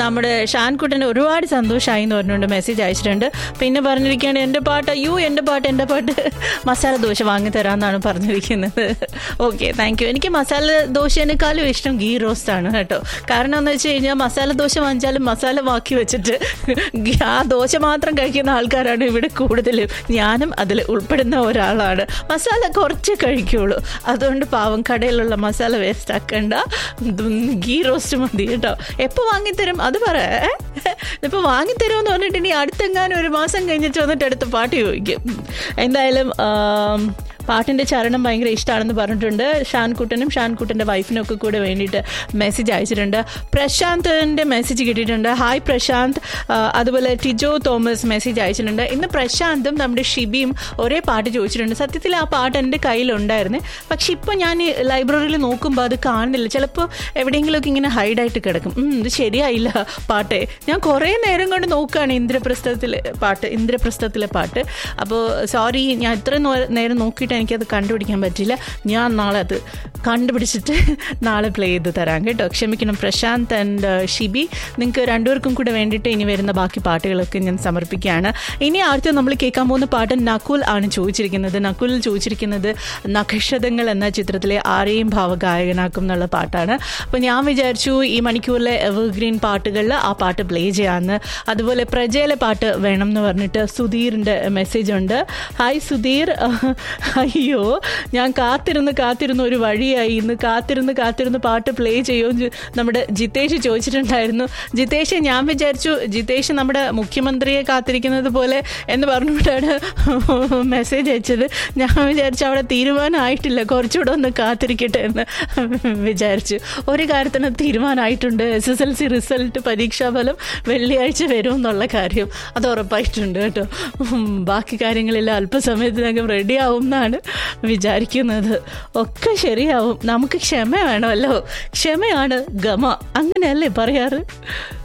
നമ്മുടെ ഷാൻകുട്ടന് ഒരുപാട് സന്തോഷമായി എന്ന് പറഞ്ഞുകൊണ്ട് മെസ്സേജ് അയച്ചിട്ടുണ്ട് പിന്നെ പറഞ്ഞിരിക്കുകയാണ് എൻ്റെ പാട്ട് അയ്യോ എൻ്റെ പാട്ട് എൻ്റെ പാട്ട് മസാല ദോശ വാങ്ങി തരാമെന്നാണ് പറഞ്ഞിരിക്കുന്നത് ഓക്കെ താങ്ക് യു എനിക്ക് മസാല ദോശേനേക്കാളും ഇഷ്ടം ഗീ റോസ്റ്റ് ആണ് കേട്ടോ കാരണം എന്ന് വെച്ച് കഴിഞ്ഞാൽ മസാല ദോശ വാങ്ങിച്ചാലും മസാല ബാക്കി വെച്ചിട്ട് ഗീ- ആ ദോശ മാത്രം കഴിക്കുന്ന ആൾക്കാരാണ് ഇവിടെ കൂടുതലും ഞാനും അതിൽ ഉൾപ്പെടുന്ന ഒരാളാണ് മസാല കുറച്ച് കഴിക്കുള്ളൂ അതുകൊണ്ട് പാവം കടയിലുള്ള മസാല വേസ്റ്റ് ആക്കണ്ട ഇതും ഗീ റോസ്റ്റ് മതി കേട്ടോ എപ്പോൾ വാങ്ങിത്തരും അത് പറ ഇപ്പോൾ വാങ്ങിത്തരുമെന്ന് പറഞ്ഞിട്ട് ഇനി അടുത്തെങ്ങാനും ഒരു മാസം കഴിഞ്ഞിട്ട് വന്നിട്ട് അടുത്ത പാട്ട് ചോദിക്കും എന്തായാലും ആം, പാട്ടിൻ്റെ ചരണം ഭയങ്കര ഇഷ്ടമാണെന്ന് പറഞ്ഞിട്ടുണ്ട് ഷാൻകുട്ടനും ഷാൻകുട്ടൻ്റെ വൈഫിനും ഒക്കെ കൂടെ വേണ്ടിയിട്ട് മെസ്സേജ് അയച്ചിട്ടുണ്ട് പ്രശാന്തിൻ്റെ മെസ്സേജ് കിട്ടിയിട്ടുണ്ട് ഹായ് പ്രശാന്ത് ആ, അതുപോലെ ടിജോ തോമസ് മെസ്സേജ് അയച്ചിട്ടുണ്ട് ഇന്ന് പ്രശാന്തും നമ്മുടെ ഷിബിയും ഒരേ പാട്ട് ചോദിച്ചിട്ടുണ്ട് സത്യത്തിൽ ആ പാട്ട് എൻ്റെ കയ്യിലുണ്ടായിരുന്നു പക്ഷെ ഇപ്പോൾ ഞാൻ ഈ ലൈബ്രറിയിൽ നോക്കുമ്പോൾ അത് കാണുന്നില്ല ചിലപ്പോൾ എവിടെയെങ്കിലുമൊക്കെ ഇങ്ങനെ ഹൈഡായിട്ട് കിടക്കും ഉം, ഇത് ശരിയായില്ല പാട്ട് ഞാൻ കുറേ നേരം കൊണ്ട് നോക്കുകയാണ് ഇന്ദ്രപ്രസ്ഥത്തിലെ പാട്ട് ഇന്ദ്രപ്രസ്ഥത്തിലെ പാട്ട് അപ്പോൾ സോറി ഞാൻ ഇത്ര നോ- നേരം നോക്കിയിട്ട് എനിക്കത് കണ്ടുപിടിക്കാൻ പറ്റില്ല ഞാൻ നാളെ അത് കണ്ടുപിടിച്ചിട്ട് നാളെ പ്ലേ ചെയ്ത് തരാം കേട്ടോ ക്ഷമിക്കണം പ്രശാന്ത് ആൻഡ് ഷിബി നിങ്ങൾക്ക് രണ്ടുപേർക്കും കൂടെ വേണ്ടിയിട്ട് ഇനി വരുന്ന ബാക്കി പാട്ടുകളൊക്കെ ഞാൻ സമർപ്പിക്കുകയാണ് ഇനി അടുത്ത് നമ്മൾ കേൾക്കാൻ പോകുന്ന പാട്ട് നകുൽ ആണ് ചോദിച്ചിരിക്കുന്നത് നകുൽ ചോദിച്ചിരിക്കുന്നത് നക്ഷതങ്ങൾ എന്ന ചിത്രത്തിലെ ആരെയും ഭാവഗായകനാക്കും എന്നുള്ള പാട്ടാണ് അപ്പോൾ ഞാൻ വിചാരിച്ചു ഈ മണിക്കൂറിലെ എവർഗ്രീൻ പാട്ടുകളിൽ ആ പാട്ട് പ്ലേ ചെയ്യാമെന്ന് അതുപോലെ പ്രജയിലെ പാട്ട് വേണം എന്ന് പറഞ്ഞിട്ട് സുധീറിൻ്റെ മെസ്സേജ് ഉണ്ട് ഹായ് സുധീർ അയ്യോ ഞാൻ കാത്തിരുന്ന് കാത്തിരുന്ന് ഒരു വഴിയായി ഇന്ന് കാത്തിരുന്ന് കാത്തിരുന്ന് പാട്ട് പ്ലേ ചെയ്യുമെന്ന് നമ്മുടെ ജിതേഷ് ചോദിച്ചിട്ടുണ്ടായിരുന്നു ജിതേഷ് ഞാൻ വിചാരിച്ചു ജിതേഷ് നമ്മുടെ മുഖ്യമന്ത്രിയെ കാത്തിരിക്കുന്നത് പോലെ എന്ന് പറഞ്ഞുകൊണ്ടാണ് മെസ്സേജ് അയച്ചത് ഞാൻ വിചാരിച്ചു അവിടെ തീരുമാനമായിട്ടില്ല കുറച്ചുകൂടെ ഒന്ന് കാത്തിരിക്കട്ടെ എന്ന് വിചാരിച്ചു ഒരു കാര്യത്തിന് തീരുമാനമായിട്ടുണ്ട് S S L C result പരീക്ഷാഫലം വെള്ളിയാഴ്ച വരും എന്നുള്ള കാര്യം അത് ഉറപ്പായിട്ടുണ്ട് കേട്ടോ ഉം, ബാക്കി കാര്യങ്ങളെല്ലാം അല്പസമയത്തിനകം റെഡിയാവും എന്നാണ് വിചാരിക്കുന്നത് ഒക്കെ ശരിയാവും നമുക്ക് ക്ഷമ വേണമല്ലോ ക്ഷമയാണ് ഗമ അങ്ങനെയല്ലേ പറയാറ്